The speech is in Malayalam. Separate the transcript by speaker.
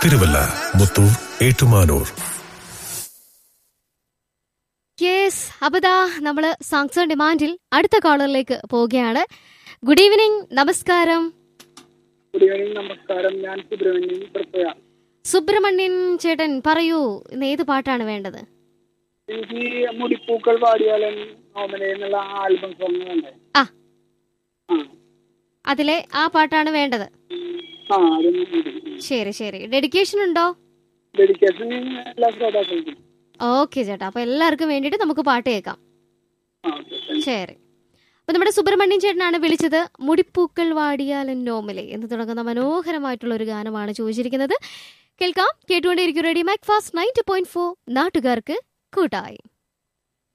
Speaker 1: തിരുവല്ല മുത്തൂർ ഏറ്റുമാനൂർ
Speaker 2: യെസ് അപ്പതാ നമ്മള് സോങ്സ് ഓൺ ഡിമാൻഡിൽ അടുത്ത കോളറിലേക്ക് പോവുകയാണ് ഗുഡ് ഈവനിങ് നമസ്കാരം
Speaker 3: ഗുഡ് ഈവനിങ് നമസ്കാരം ഞാൻ സുബ്രഹ്മണ്യൻ തൃപ്പയ
Speaker 2: സുബ്രഹ്മണ്യൻ ചേട്ടൻ പറയൂ ഇന്ന് ഏത് പാട്ടാണ് വേണ്ടത്
Speaker 3: എനിക്ക് മുടിപ്പൂക്കൾ പാടിയാലൻ ഓമന എന്നുള്ള ആൽബം സോങ് വേണ്ടേ
Speaker 2: ആ.
Speaker 3: ആ
Speaker 2: അതിലെ ആ പാട്ടാണ് വേണ്ടത്
Speaker 3: ആ അതൊന്നും മതി.
Speaker 2: ശരി ശരി ഡെഡിക്കേഷൻ ഉണ്ടോ
Speaker 3: ഡെഡിക്കേഷൻ എല്ലാ ശ്രോതാക്കൾക്കും
Speaker 2: ഓക്കെ ചേട്ടാ അപ്പൊ എല്ലാവർക്കും വേണ്ടിയിട്ട് നമുക്ക് പാട്ട് കേൾക്കാം
Speaker 3: ആ ഓക്കെ താങ്ക് യു.
Speaker 2: ശരി അപ്പൊ നമ്മുടെ സുബ്രഹ്മണ്യൻ ചേട്ടനാണ് വിളിച്ചത് മുടിപ്പൂക്കൾ വാടിയാലൻ നോമലെ എന്ന് തുടങ്ങുന്ന മനോഹരമായിട്ടുള്ള ഒരു ഗാനമാണ് ചോദിച്ചിരിക്കുന്നത് കേൾക്കാം കേട്ടുകൊണ്ടേയിരിക്കും radio Mac Fast ninety point four നാട്ടുകാർക്ക് കൂട്ടായി